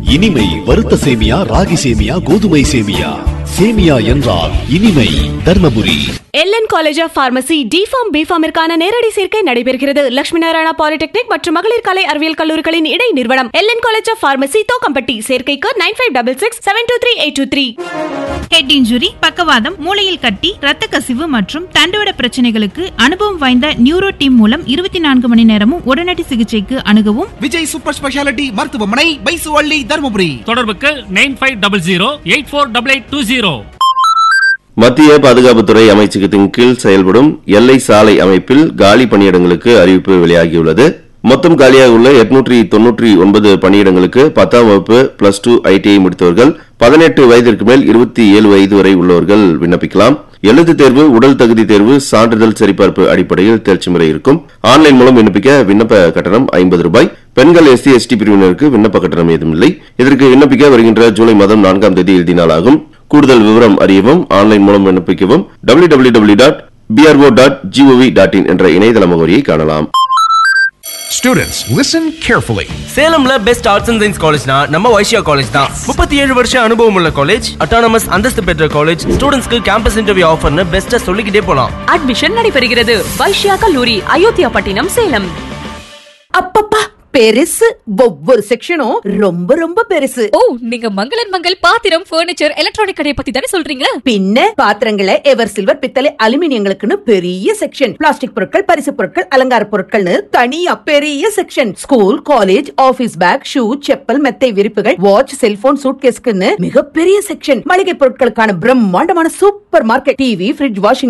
இனிமை வறுத்த சேமியா ராகி சேமியா கோதுமை சேமியா சேமியா என்றால் இனிமை Dharmapuri L N college of pharmacy D Pharm பிஃபார்மிற்கான நேரடி சேர்க்கை நடைபெறுகிறது லட்சுமி நாராயணா பாலிடெக்னிக் மற்றும் மகளிர் கலை அறிவியல் கல்லூரிகளின் இடை நிறுவனம் L N college of pharmacy Thokkampatti சேர்க்கைக்கு nine five double six seven two three eight two three head injury பக்கவாதம் மூளையில் கட்டி இரத்த கசிவு மற்றும் தண்டுவட பிரச்சனைகளுக்கு அனுபவம் வாய்ந்த நியூரோ டீம் மூலம் இருபத்தி நான்கு மணி நேரமும் உடனடி சிகிச்சைக்கு அணுகவும் விஜய் சூப்பர் ஸ்பெஷாலிட்டி மருத்துவமனை பைசுவள்ளி தருமபுரி தொடர்புக்கு nine five double zero eight four double eight two zero மத்திய பாதுகாப்புத்துறை அமைச்சகத்தின் கீழ் செயல்படும் எல்லை சாலை அமைப்பில் காலி பணியிடங்களுக்கு அறிவிப்பு வெளியாகியுள்ளது மொத்தம் காலியாக உள்ள எட்நூற்றி தொன்னூற்றி ஒன்பது பணியிடங்களுக்கு பத்தாம் வகுப்பு பிளஸ் டூ ஐடிஐ முடித்தவர்கள் பதினெட்டு வயதிற்கு மேல் இருபத்தி ஏழு வயது வரை உள்ளவர்கள் விண்ணப்பிக்கலாம் எழுத்துத் தேர்வு உடல் தகுதி தேர்வு சான்றிதழ் சரிபார்ப்பு அடிப்படையில் தேர்ச்சி முறை இருக்கும் ஆன்லைன் மூலம் விண்ணப்பிக்க விண்ணப்ப கட்டணம் ஐம்பது ரூபாய் பெண்கள் எஸ்சி எஸ்டி பிரிவினருக்கு விண்ணப்ப கட்டணம் ஏதும் இல்லை இதற்கு விண்ணப்பிக்க வருகின்ற ஜூலை மாதம் நான்காம் தேதி இறுதி நாளாகும் கூடுதல் விவரம் அறியவும் ஆன்லைன் மூலம் விண்ணப்பிக்கவும் W W W dot P R O dot G O V dot in என்ற இணையதள முகவரியை காணலாம் Students, listen carefully. சேலம்ல பெஸ்ட் ஆர்ட்ஸ் அண்ட் சயின்ஸ் காலேஜ்னா நம்ம வைஷ்யா காலேஜ் தான் முப்பத்தி ஏழு வருஷம் அனுபவம் உள்ள காலேஜ் அட்டானமஸ் அந்தஸ்து பெற்ற காலேஜ் ஸ்டூடெண்ட்ஸ்க்கு கேம்பஸ் இன்டர்வியூ ஆஃபர்னு பெஸ்ட்டா சொல்லிக்கிட்டே போலாம் அட்மிஷன் நடைபெறுகிறது வைஷ்யா கல்லூரி அயோத்தியா பட்டினம் சேலம் அப்பப்பா பெருசு ஒவ்வொரு செக்ஷனும் ரொம்ப ரொம்ப பெருசு ஓ நீங்க மங்களன் மங்கள் பாத்திரம் பர்னிச்சர் எலக்ட்ரானிக் கடையை பத்தி தானே சொல்றீங்க பின்ன பாத்திரங்களை எவர் சில்வர் பித்தளை அலுமினியங்களுக்குன்னு பெரிய செக்ஷன் பிளாஸ்டிக் பொருட்கள் பரிசு பொருட்கள் அலங்கார பொருட்கள்னு தனியா பெரிய section school college office bag shoe chappal மெத்தை விரிப்புகள் வாட்ச் செல்போன் சூட்கேஸ்க்குன்னு மிகப்பெரிய செக்ஷன் மளிகை பொருட்களுக்கான பிரம்மாண்டமான super market TV fridge washing